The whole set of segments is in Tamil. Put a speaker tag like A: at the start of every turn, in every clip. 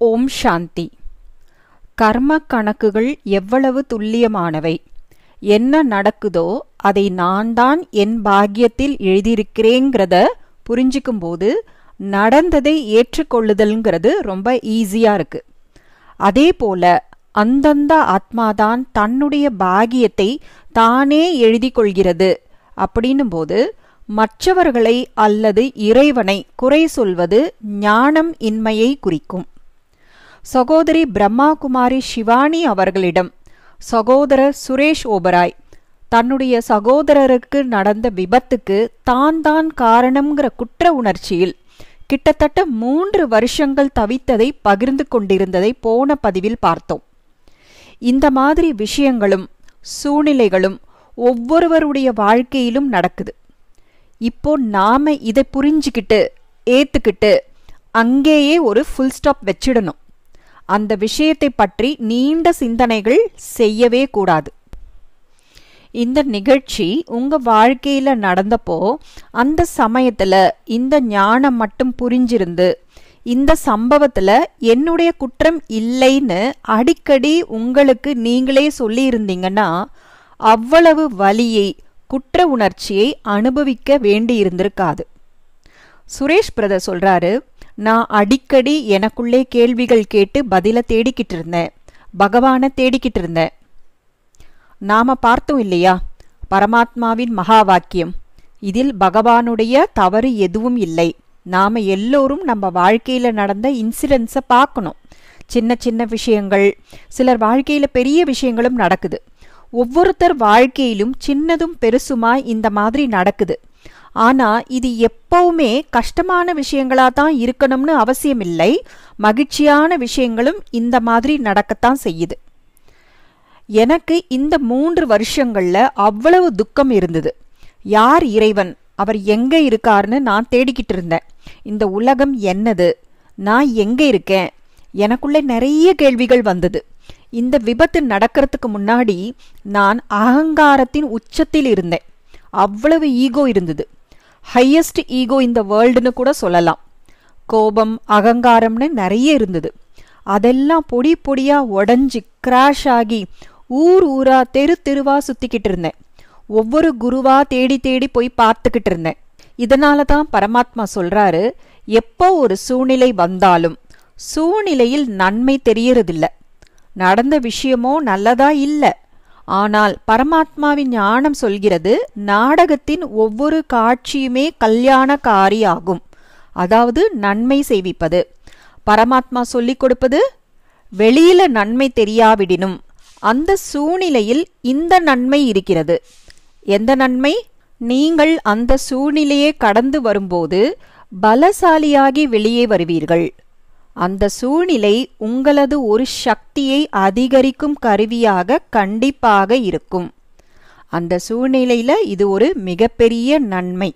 A: ஓம் சாந்தி கர்ம கணக்குகள் எவ்வளவு துல்லியமானவை என்ன நடக்குதோ அதை நான் தான் என் பாக்கியத்தில் எழுதியிருக்கிறேங்கிறத புரிஞ்சுக்கும்போது நடந்ததை ஏற்றுக்கொள்ளுதல்ங்கிறது ரொம்ப ஈஸியா இருக்கு அதே போல அந்தந்த ஆத்மாதான் தன்னுடைய பாகியத்தை தானே எழுதி கொள்கிறது அப்படின்னும் போது மற்றவர்களை அல்லது இறைவனை குறை சொல்வது ஞானம் இன்மையை குறிக்கும் சகோதரி பிரம்மா குமாரி சிவானி அவர்களிடம் சகோதரர் சுரேஷ் ஓபராய் தன்னுடைய சகோதரருக்கு நடந்த விபத்துக்கு தான் தான் காரணம்ங்கிற குற்ற உணர்ச்சியில் கிட்டத்தட்ட மூன்று வருஷங்கள் தவித்ததை பகிர்ந்து கொண்டிருந்ததை போன பதிவில் பார்த்தோம் இந்த மாதிரி விஷயங்களும் சூழ்நிலைகளும் ஒவ்வொருவருடைய வாழ்க்கையிலும் நடக்குது இப்போ நாம இதை புரிஞ்சுக்கிட்டு ஏத்துக்கிட்டு அங்கேயே ஒரு ஃபுல் ஸ்டாப் வச்சிடணும் அந்த விஷயத்தை பற்றி நீண்ட சிந்தனைகள் செய்யவே கூடாது இந்த நிகழ்ச்சி உங்க வாழ்க்கையில நடந்தப்போ அந்த சமயத்துல இந்த ஞானம் மட்டும் புரிஞ்சிருந்து இந்த சம்பவத்துல என்னுடைய குற்றம் இல்லைன்னு அடிக்கடி உங்களுக்கு நீங்களே சொல்லி இருந்தீங்கன்னா அவ்வளவு வலியை குற்ற உணர்ச்சியை அனுபவிக்க வேண்டி இருந்திருக்காது சுரேஷ் பிரதர் சொல்றாரு நான் அடிக்கடி எனக்குள்ளே கேள்விகள் கேட்டு பதில தேடிக்கிட்டு இருந்தேன் பகவான தேடிக்கிட்டு இருந்தேன் நாம பார்த்தோம் இல்லையா பரமாத்மாவின் மகா வாக்கியம் இதில் பகவானுடைய தவறு எதுவும் இல்லை நாம எல்லோரும் நம்ம வாழ்க்கையில நடந்த இன்சிடென்ட்ஸை பார்க்கணும் சின்ன சின்ன விஷயங்கள் சிலர் வாழ்க்கையில பெரிய விஷயங்களும் நடக்குது ஒவ்வொருத்தர் வாழ்க்கையிலும் சின்னதும் பெருசுமா இந்த மாதிரி நடக்குது ஆனா இது எப்பவுமே கஷ்டமான விஷயங்களா தான் இருக்கணும்னு அவசியம் இல்லை மகிழ்ச்சியான விஷயங்களும் இந்த மாதிரி நடக்கத்தான் செய்யுது எனக்கு இந்த மூன்று வருஷங்கள்ல அவ்வளவு துக்கம் இருந்தது யார் இறைவன் அவர் எங்க இருக்காருன்னு நான் தேடிக்கிட்டு இருந்தேன் இந்த உலகம் என்னது நான் எங்க இருக்கேன் எனக்குள்ள நிறைய கேள்விகள் வந்தது இந்த விபத்து நடக்கிறதுக்கு முன்னாடி நான் அகங்காரத்தின் உச்சத்தில் இருந்தேன் அவ்வளவு ஈகோ இருந்தது ஹையஸ்ட் ஈகோ இந்த வேர்ல்டுன்னு கூட சொல்லலாம் கோபம் அகங்காரம்னு நிறைய இருந்தது அதெல்லாம் பொடி பொடியா உடஞ்சி கிராஷ் ஆகி ஊர் ஊரா தெரு தெருவா சுத்திக்கிட்டு இருந்தேன் ஒவ்வொரு குருவா தேடி தேடி போய் பார்த்துக்கிட்டு இருந்தேன் இதனால தான் பரமாத்மா சொல்றாரு எப்போ ஒரு சூழ்நிலை வந்தாலும் சூழ்நிலையில் நன்மை தெரியறதில்ல நடந்த விஷயமோ நல்லதா இல்ல ஆனால் பரமாத்மாவின் ஞானம் சொல்கிறது நாடகத்தின் ஒவ்வொரு காட்சியுமே கல்யாணக்காரி ஆகும் அதாவது நன்மை செய்விப்பது பரமாத்மா சொல்லிக் கொடுப்பது வெளியில நன்மை தெரியாவிடினும் அந்த சூழ்நிலையில் இந்த நன்மை இருக்கிறது எந்த நன்மை நீங்கள் அந்த சூழ்நிலையை கடந்து வரும்போது பலசாலியாகி வெளியே வருவீர்கள் அந்த சூழ்நிலை உங்களது ஒரு சக்தியை அதிகரிக்கும் கருவியாக கண்டிப்பாக இருக்கும் அந்த சூழ்நிலையில இது ஒரு மிகப்பெரிய நன்மை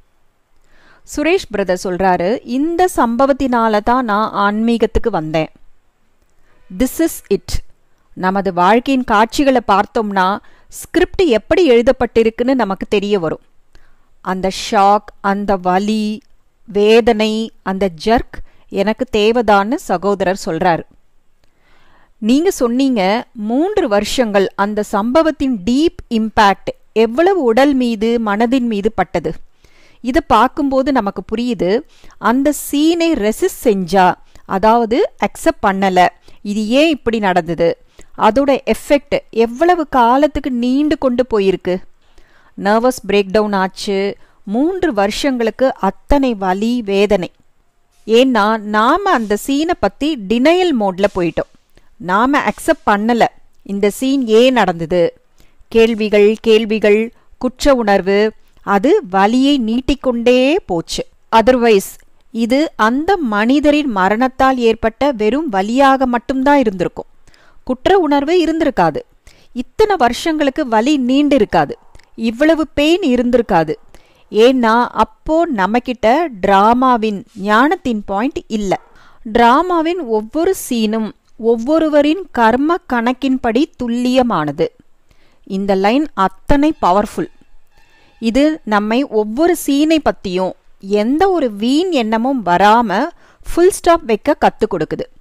A: சுரேஷ் பிரதர் சொல்றாரு இந்த சம்பவத்தினால தான் நான் ஆன்மீகத்துக்கு வந்தேன் திஸ் இஸ் இட் நமது வாழ்க்கையின் காட்சிகளை பார்த்தோம்னா ஸ்கிரிப்ட் எப்படி எழுதப்பட்டிருக்குன்னு நமக்கு தெரிய வரும் அந்த ஷாக் அந்த வலி வேதனை அந்த ஜர்க் எனக்கு தேவைதான்னு சகோதரர் சொல்றாரு நீங்க சொன்னீங்க மூன்று வருஷங்கள் அந்த சம்பவத்தின் டீப் இம்பேக்ட் எவ்வளவு உடல் மீது மனதின் மீது பட்டது இதை பார்க்கும்போது நமக்கு புரியுது அந்த சீனை ரெசிஸ்ட் செஞ்சா அதாவது அக்செப்ட் பண்ணல இது ஏன் இப்படி நடந்தது அதோட எஃபெக்ட் எவ்வளவு காலத்துக்கு நீண்டு கொண்டு போயிருக்கு நர்வஸ் பிரேக் டவுன் ஆச்சு மூன்று வருஷங்களுக்கு அத்தனை வலி வேதனை ஏன்னா நாம அந்த சீனை பத்தி டினையல் மோட்ல போயிட்டோம் நாம அக்செப்ட் பண்ணல இந்த சீன் ஏன் நடந்தது கேள்விகள் கேள்விகள் குற்ற உணர்வு அது வலியை நீட்டிக்கொண்டே போச்சு அதர்வைஸ் இது அந்த மனிதரின் மரணத்தால் ஏற்பட்ட வெறும் வலியாக மட்டும்தான் இருந்திருக்கும் குற்ற உணர்வு இருந்திருக்காது இத்தனை வருஷங்களுக்கு வலி நீண்டு இருக்காது இவ்வளவு பெயின் இருந்திருக்காது ஏன்னா அப்போ நம்மக்கிட்ட டிராமாவின் ஞானத்தின் பாயிண்ட் இல்ல டிராமாவின் ஒவ்வொரு சீனும் ஒவ்வொருவரின் கர்ம கணக்கின்படி துல்லியமானது இந்த லைன் அத்தனை பவர்ஃபுல் இது நம்மை ஒவ்வொரு சீனை பத்தியும் எந்த ஒரு வீண் எண்ணமும் வராம ஃபுல் ஸ்டாப் வைக்க கத்து கொடுக்குது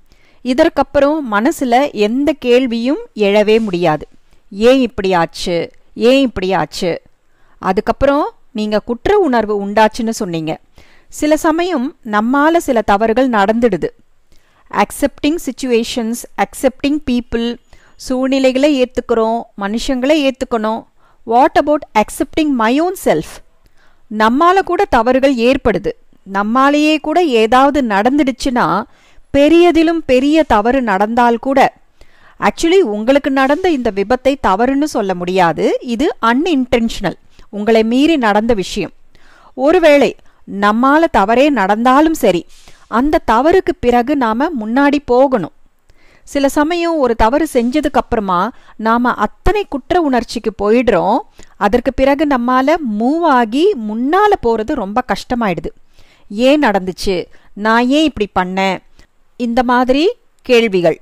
A: இதற்கப்புறம் மனசுல எந்த கேள்வியும் எழவே முடியாது ஏன் இப்படி ஆச்சு ஏன் இப்படி ஆச்சு அதுக்கப்புறம் நீங்க குற்ற உணர்வு உண்டாச்சுன்னு சொன்னீங்க சில சமயம் நம்மால சில தவறுகள் நடந்துடுது அக்செப்டிங் சுச்சுவேஷன்ஸ் அக்செப்டிங் பீப்புள் சூழ்நிலைகளை ஏற்றுக்கிறோம் மனுஷங்களை ஏற்றுக்கணும் what about accepting my own self நம்மால கூட தவறுகள் ஏற்படுது நம்மாலேயே கூட ஏதாவது நடந்துடுச்சுன்னா பெரியதிலும் பெரிய தவறு நடந்தால் கூட ஆக்சுவலி உங்களுக்கு நடந்த இந்த விபத்தை தவறுன்னு சொல்ல முடியாது இது அன்இன்டென்ஷனல் உங்களை மீறி நடந்த விஷயம் ஒருவேளை நம்மால தவறே நடந்தாலும் சரி அந்த தவறுக்கு பிறகு நாம முன்னாடி போகணும் சில சமயம் ஒரு தவறு செஞ்சதுக்கு அப்புறமா நாம அத்தனை குற்ற உணர்ச்சிக்கு போயிடுறோம் அதற்கு பிறகு நம்மால மூவ் ஆகி முன்னால போறது ரொம்ப கஷ்டமாயிடுது ஏன் நடந்துச்சு நான் ஏன் இப்படி பண்ணேன் இந்த மாதிரி கேள்விகள்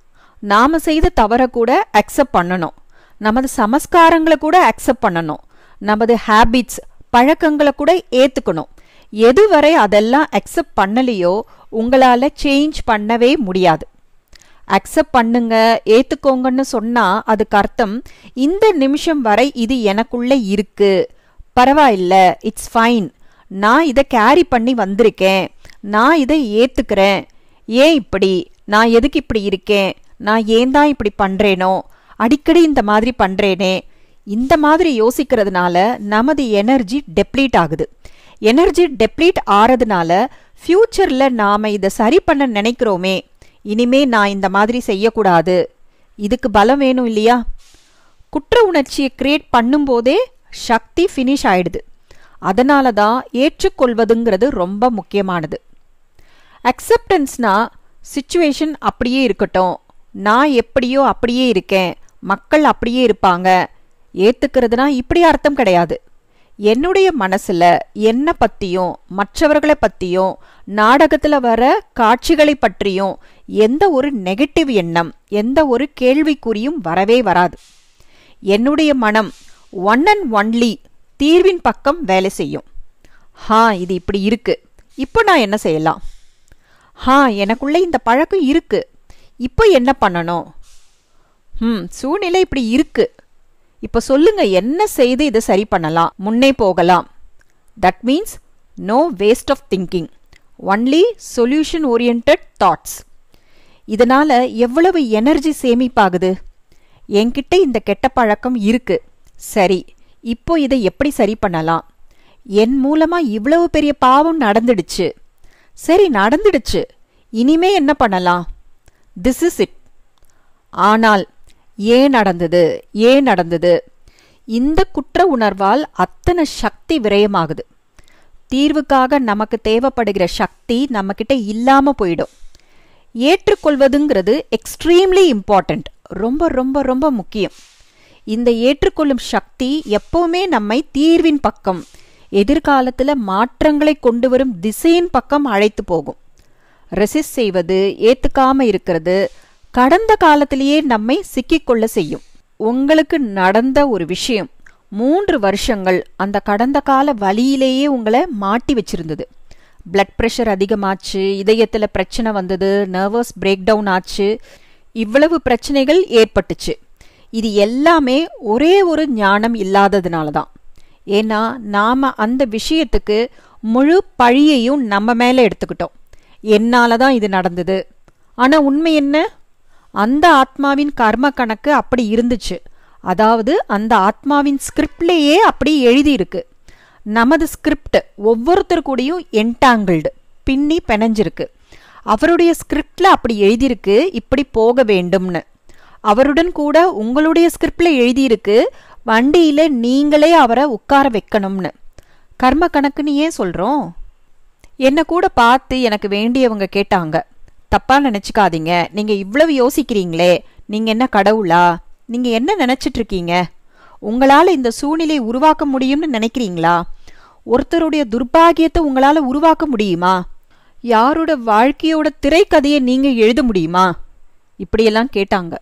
A: நாம செய்த தவறை கூட அக்செப்ட் பண்ணணும் நமது சமஸ்காரங்களை கூட அக்செப்ட் பண்ணணும் நமது ஹேபிட்ஸ் பழக்கங்களை கூட ஏத்துக்கணும் எதுவரை அதெல்லாம் அக்செப்ட் பண்ணலையோ உங்களால சேஞ்ச் பண்ணவே முடியாது அக்செப்ட் பண்ணுங்க ஏத்துக்கோங்கன்னு சொன்னா அதுக்கு அர்த்தம் இந்த நிமிஷம் வரை இது எனக்குள்ள இருக்கு பரவாயில்ல இட்ஸ் ஃபைன் நான் இதை கேரி பண்ணி வந்திருக்கேன் நான் இதை ஏத்துக்கிறேன் ஏன் இப்படி நான் எதுக்கு இப்படி இருக்கேன் நான் ஏன் தான் இப்படி பண்றேனோ அடிக்கடி இந்த மாதிரி பண்றேனே இந்த மாதிரி யோசிக்கிறதுனால நமது எனர்ஜி டெப்ளீட் ஆகுது எனர்ஜி டெப்ளீட் ஆறதுனால ஃபியூச்சர்ல நாம இதை சரி பண்ண நினைக்கிறோமே இனிமே நான் இந்த மாதிரி செய்யக்கூடாது இதுக்கு பலம் வேணும் இல்லையா குற்ற உணர்ச்சியை கிரியேட் பண்ணும்போதே சக்தி ஃபினிஷ் ஆயிடுது அதனால தான் ஏற்றுக்கொள்வதுங்கிறது ரொம்ப முக்கியமானது அக்செப்டன்ஸ்னா சுச்சுவேஷன் அப்படியே இருக்கட்டும் நான் எப்படியோ அப்படியே இருக்கேன் மக்கள் அப்படியே இருப்பாங்க ஏத்துக்கிறதுனா இப்படி அர்த்தம் கிடையாது என்னுடைய மனசுல என்ன பத்தியும் மற்றவர்களை பத்தியும் நாடகத்துல வர காட்சிகளை பற்றியும் எந்த ஒரு நெகட்டிவ் எண்ணம் எந்த ஒரு கேள்விக்குறியும் வரவே வராது என்னுடைய மனம் ஒன் அண்ட் ஒன்லி தீர்வின் பக்கம் வேலை செய்யும் ஹா இது இப்படி இருக்கு இப்போ நான் என்ன செய்யலாம் ஹா எனக்குள்ள இந்த பழக்கம் இருக்கு இப்போ என்ன பண்ணணும் ம் சூழ்நிலை இப்படி இருக்கு இப்போ சொல்லுங்க என்ன செய்து இதை சரி பண்ணலாம் முன்னே போகலாம் that means no waste of thinking only solution orient thoughts இதனால எவ்வளவு எனர்ஜி சேமிப்பாகுது என்கிட்ட இந்த கெட்ட பழக்கம் இருக்கு சரி இப்போ இதை எப்படி சரி பண்ணலாம் என் மூலமா இவ்வளவு பெரிய பாவம் நடந்துடுச்சு சரி நடந்துடுச்சு இனிமே என்ன பண்ணலாம் திஸ் இஸ் இட் ஆனால் ஏன் நடந்தது ஏன் நடந்தது இந்த குற்ற உணர்வால் அத்தனை சக்தி விரயமாகுது தீர்வுக்காக நமக்கு தேவைப்படுகிற சக்தி நம்மக்கிட்ட இல்லாம போயிடும் ஏற்றுக்கொள்வதுங்கிறது எக்ஸ்ட்ரீம்லி இம்பார்ட்டண்ட் ரொம்ப ரொம்ப ரொம்ப முக்கியம் இந்த ஏற்றுக்கொள்ளும் சக்தி எப்பவுமே நம்மை தீர்வின் பக்கம் எதிர்காலத்துல மாற்றங்களை கொண்டு வரும் திசையின் பக்கம் அழைத்து போகும் ரெசிஸ்ட் செய்வது ஏத்துக்காம இருக்கிறது கடந்த காலத்திலேயே நம்மை சிக்கிக்கொள்ள செய்யும் உங்களுக்கு நடந்த ஒரு விஷயம் மூன்று வருஷங்கள் அந்த கடந்த கால வழியிலேயே உங்களை மாட்டி வச்சிருந்தது பிளட் ப்ரெஷர் அதிகமாச்சு இதயத்துல பிரச்சனை வந்தது நர்வஸ் பிரேக் டவுன் ஆச்சு இவ்வளவு பிரச்சனைகள் ஏற்பட்டுச்சு இது எல்லாமே ஒரே ஒரு ஞானம் இல்லாததுனால தான் ஏன்னா நாம அந்த விஷயத்துக்கு முழு பழியையும் நம்ம மேல எடுத்துக்கிட்டோம் என்னால தான் இது நடந்தது ஆனா உண்மை என்ன அந்த ஆத்மாவின் கர்ம கணக்கு அப்படி இருந்துச்சு அதாவது அந்த ஆத்மாவின் ஸ்கிரிப்ட்லேயே அப்படி எழுதியிருக்கு நமது ஸ்கிரிப்ட் ஒவ்வொருத்தர் கூடயும் என்டாங்கிள்டு பின்னி பிணைஞ்சிருக்கு அவருடைய ஸ்கிரிப்ட்ல அப்படி எழுதியிருக்கு இப்படி போக வேண்டும்னு அவருடன் கூட உங்களுடைய ஸ்கிரிப்ட்ல எழுதியிருக்கு வண்டியில நீங்களே அவரை உட்கார வைக்கணும்னு கர்ம கணக்குன்னு ஏன் சொல்றோம் என்ன கூட பார்த்து எனக்கு வேண்டியவங்க கேட்டாங்க தப்பா நினைச்சுக்காதீங்க நீங்க இவ்வளவு யோசிக்கிறீங்களே நீங்க என்ன கடவுளா நீங்க என்ன நினைச்சிட்டு இருக்கீங்க உங்களால இந்த சூழ்நிலை உருவாக்க முடியும்னு நினைக்கிறீங்களா ஒருத்தருடைய துர்பாகியத்தை உங்களால உருவாக்க முடியுமா யாரோட வாழ்க்கையோட திரைக்கதையை நீங்க எழுத முடியுமா இப்படியெல்லாம் கேட்டாங்க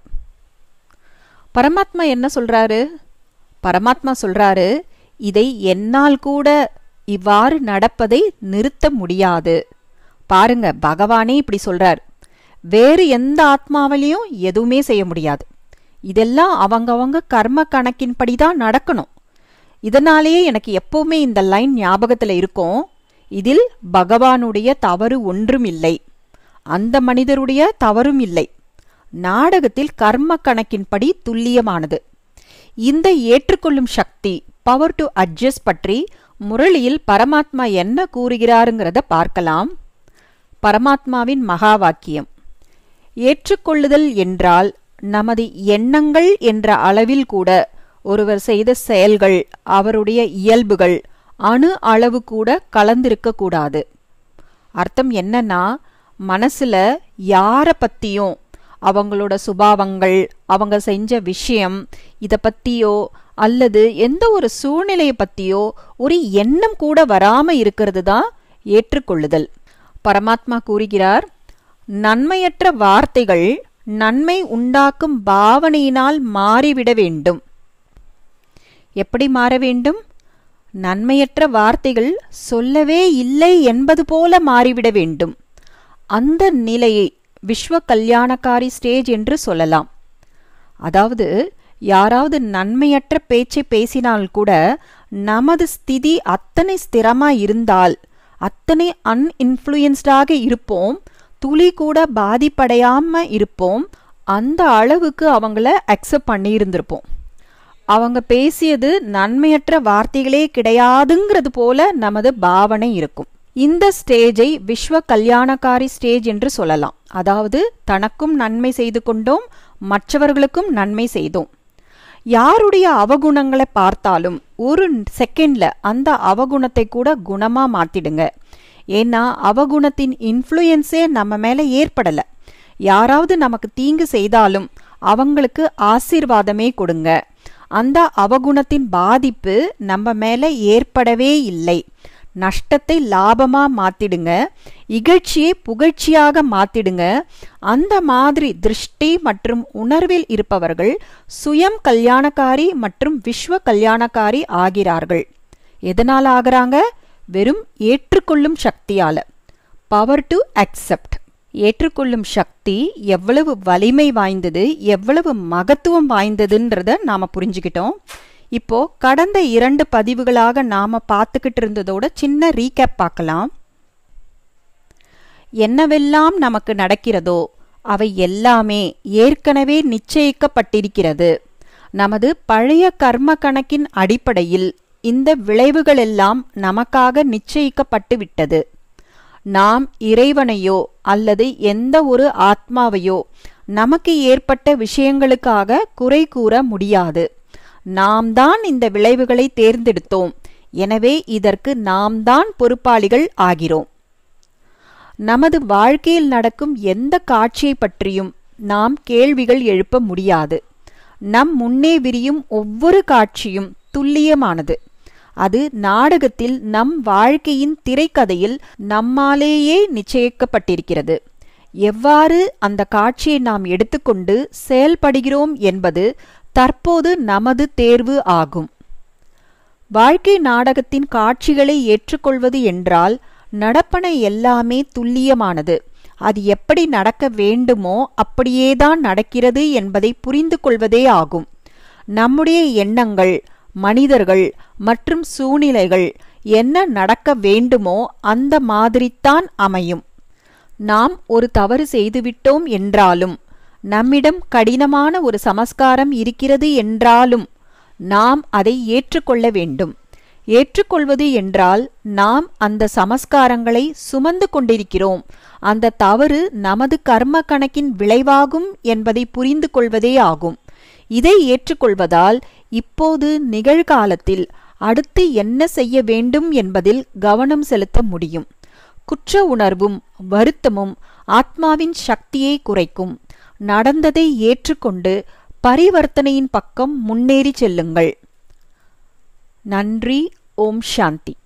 A: பரமாத்மா என்ன சொல்றாரு பரமாத்மா சொல்றாரு இதை என்னால் கூட இவ்வாறு நடப்பதை நிறுத்த முடியாது பாருங்க பகவானே இப்படி சொல்றார் வேறு எந்த ஆத்மாவிலையும் எதுவுமே செய்ய முடியாது இதெல்லாம் அவங்கவங்க கர்ம கணக்கின்படி தான் நடக்கணும் இதனாலேயே எனக்கு எப்பவுமே இந்த லைன் ஞாபகத்துல இருக்கும் இதில் பகவானுடைய தவறு ஒன்றும் இல்லை அந்த மனிதருடைய தவறும் இல்லை நாடகத்தில் கர்ம கணக்கின்படி துல்லியமானது இந்த ஏற்றுக்கொள்ளும் சக்தி பவர் டு அட்ஜஸ்ட் பற்றி முரளியில் பரமாத்மா என்ன கூறுகிறாருங்கிறத பார்க்கலாம் பரமாத்மாவின் மகா வாக்கியம் ஏற்றுக்கொள்ளுதல் என்றால் நமது எண்ணங்கள் என்ற அளவில் கூட ஒருவர் செய்த செயல்கள் அவருடைய இயல்புகள் அணு அளவு கூட கலந்திருக்க கூடாது அர்த்தம் என்னன்னா மனசுல யார பத்தியும் அவங்களோட சுபாவங்கள் அவங்க செஞ்ச விஷயம் இத பத்தியோ அல்லது எந்த ஒரு சூழ்நிலையை பத்தியோ ஒரு எண்ணம் கூட வராம இருக்கிறது தான் ஏற்றுக்கொள்ளுதல் பரமாத்மா கூறுகிறார் நன்மையற்ற வார்த்தைகள் நன்மை உண்டாக்கும் பாவனையினால் மாறிவிட வேண்டும் எப்படி மாற வேண்டும் நன்மையற்ற வார்த்தைகள் சொல்லவே இல்லை என்பது போல மாறிவிட வேண்டும் அந்த நிலையை விஸ்வ கல்யாணக்காரி ஸ்டேஜ் என்று சொல்லலாம் அதாவது யாராவது நன்மையற்ற பேச்சை பேசினால் கூட நமது ஸ்திதி அத்தனை ஸ்திரமா இருந்தால் அத்தனை அன்இன்ஃப்ளூயன்ஸ்டாக இருப்போம் துளி கூட பாதிப்படையாம இருப்போம் அந்த அளவுக்கு அவங்கள அக்செப்ட் பண்ணியிருந்திருப்போம் அவங்க பேசியது நன்மையற்ற வார்த்தைகளே கிடையாதுங்கிறது போல நமது பாவனை இருக்கும் இந்த ஸ்டேஜை விஸ்வ கல்யாணக்காரி ஸ்டேஜ் என்று சொல்லலாம் அதாவது தனக்கும் நன்மை செய்து கொண்டோம் மற்றவர்களுக்கும் நன்மை செய்தோம் யாருடைய அவகுணங்களை பார்த்தாலும் ஒரு செகண்ட்ல அந்த அவகுணத்தை கூட குணமா மாத்திடுங்க ஏன்னா அவகுணத்தின் இன்ஃப்ளூயன்ஸே நம்ம மேல ஏற்படல யாராவது நமக்கு தீங்கு செய்தாலும் அவங்களுக்கு ஆசீர்வாதமே கொடுங்க அந்த அவகுணத்தின் பாதிப்பு நம்ம மேல ஏற்படவே இல்லை நஷ்டத்தை லாபமா மாத்திடுங்க இகழ்ச்சியை புகழ்ச்சியாக மாத்திடுங்க அந்த மாதிரி திருஷ்டி மற்றும் உணர்வில் இருப்பவர்கள் சுயம் கல்யாணக்காரி மற்றும் விஸ்வ கல்யாணக்காரி ஆகிறார்கள் எதனால் ஆகிறாங்க வெறும் ஏற்றுக்கொள்ளும் சக்தியால பவர் டு அக்செப்ட் ஏற்றுக்கொள்ளும் சக்தி எவ்வளவு வலிமை வாய்ந்தது எவ்வளவு மகத்துவம் வாய்ந்ததுன்றத நாம புரிஞ்சுக்கிட்டோம் இப்போ கடந்த இரண்டு பதிவுகளாக நாம பார்த்துக்கிட்டு இருந்ததோட சின்ன ரீகேப் பார்க்கலாம் என்னவெல்லாம் நமக்கு நடக்கிறதோ அவை எல்லாமே ஏற்கனவே நிச்சயிக்கப்பட்டிருக்கிறது நமது பழைய கர்ம கணக்கின் அடிப்படையில் இந்த விளைவுகளெல்லாம் நமக்காக நிச்சயிக்கப்பட்டு விட்டது நாம் இறைவனையோ அல்லது எந்த ஒரு ஆத்மாவையோ நமக்கு ஏற்பட்ட விஷயங்களுக்காக குறை கூற முடியாது நாம் தான் இந்த விளைவுகளை தேர்ந்தெடுத்தோம் எனவே இதற்கு நாம் தான் பொறுப்பாளிகள் ஆகிறோம் நமது வாழ்க்கையில் நடக்கும் எந்த காட்சியை பற்றியும் நாம் கேள்விகள் எழுப்ப முடியாது நம் முன்னே விரியும் ஒவ்வொரு காட்சியும் துல்லியமானது அது நாடகத்தில் நம் வாழ்க்கையின் திரைக்கதையில் நம்மாலேயே நிச்சயிக்கப்பட்டிருக்கிறது எவ்வாறு அந்த காட்சியை நாம் எடுத்துக்கொண்டு செயல்படுகிறோம் என்பது தற்போது நமது தேர்வு ஆகும் வாழ்க்கை நாடகத்தின் காட்சிகளை ஏற்றுக்கொள்வது என்றால் நடப்பன எல்லாமே துல்லியமானது அது எப்படி நடக்க வேண்டுமோ அப்படியேதான் நடக்கிறது என்பதை புரிந்து கொள்வதே ஆகும் நம்முடைய எண்ணங்கள் மனிதர்கள் மற்றும் சூழ்நிலைகள் என்ன நடக்க வேண்டுமோ அந்த மாதிரித்தான் அமையும் நாம் ஒரு தவறு செய்துவிட்டோம் என்றாலும் நம்மிடம் கடினமான ஒரு சமஸ்காரம் இருக்கிறது என்றாலும் நாம் அதை ஏற்றுக்கொள்ள வேண்டும் ஏற்றுக்கொள்வது என்றால் நாம் அந்த சமஸ்காரங்களை சுமந்து கொண்டிருக்கிறோம் அந்த தவறு நமது கர்ம கணக்கின் விளைவாகும் என்பதை புரிந்து கொள்வதே ஆகும் இதை ஏற்றுக்கொள்வதால் இப்போது நிகழ்காலத்தில் அடுத்து என்ன செய்ய வேண்டும் என்பதில் கவனம் செலுத்த முடியும் குற்ற உணர்வும் வருத்தமும் ஆத்மாவின் சக்தியை குறைக்கும் நடந்ததை ஏற்றுக்கொண்டு பரிவர்த்தனையின் பக்கம் முன்னேறி செல்லுங்கள் நன்றி ஓம் சாந்தி